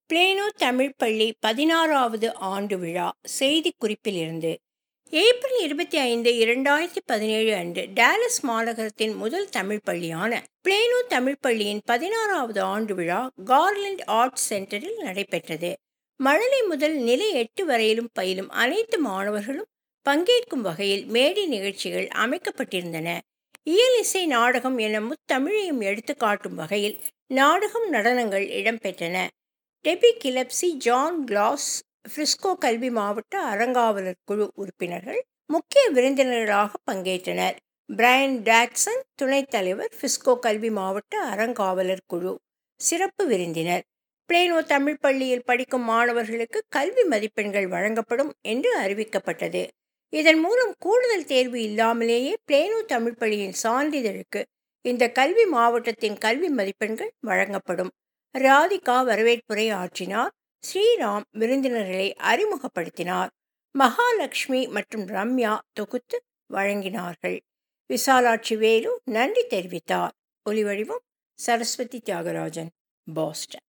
plano Tamil பள்ளி பதினாறாவது ஆண்டு விழா செய்திக்குறிப்பிலிருந்து ஏப்ரல் இருபத்தி ஐந்து இரண்டாயிரத்தி பதினேழு அன்று டாலஸ் மாநகரத்தின் முதல் தமிழ் பள்ளியான பிளேனோ தமிழ் பள்ளியின் பதினாறாவது ஆண்டு விழா கார்லண்ட் ஆர்ட்ஸ் சென்டரில் நடைபெற்றது மழலை முதல் நிலை எட்டு வரையிலும் பயிலும் அனைத்து மாணவர்களும் பங்கேற்கும் வகையில் மேடை நிகழ்ச்சிகள் அமைக்கப்பட்டிருந்தன இயல் இசை நாடகம் என முத்தமிழையும் எடுத்து காட்டும் வகையில் நாடகம் நடனங்கள் இடம்பெற்றன டெபி கிலப்சி ஜான் கிளாஸ் பிரிஸ்கோ கல்வி மாவட்ட அறங்காவலர் குழு உறுப்பினர்கள் முக்கிய விருந்தினர்களாக பங்கேற்றனர் பிரையன் டாட்சன் துணைத் தலைவர் பிஸ்கோ கல்வி மாவட்ட அறங்காவலர் குழு சிறப்பு விருந்தினர் பிளேனோ தமிழ் பள்ளியில் படிக்கும் மாணவர்களுக்கு கல்வி மதிப்பெண்கள் வழங்கப்படும் என்று அறிவிக்கப்பட்டது இதன் மூலம் கூடுதல் தேர்வு இல்லாமலேயே பிளேனோ தமிழ் பள்ளியின் சான்றிதழுக்கு இந்த கல்வி மாவட்டத்தின் கல்வி மதிப்பெண்கள் வழங்கப்படும் ராதிகா வரவேற்புரை ஆற்றினார் ஸ்ரீராம் விருந்தினர்களை அறிமுகப்படுத்தினார் மகாலட்சுமி மற்றும் ரம்யா தொகுத்து வழங்கினார்கள் விசாலாட்சி வேலு நன்றி தெரிவித்தார் ஒலிவடிவம் சரஸ்வதி தியாகராஜன் பாஸ்டன்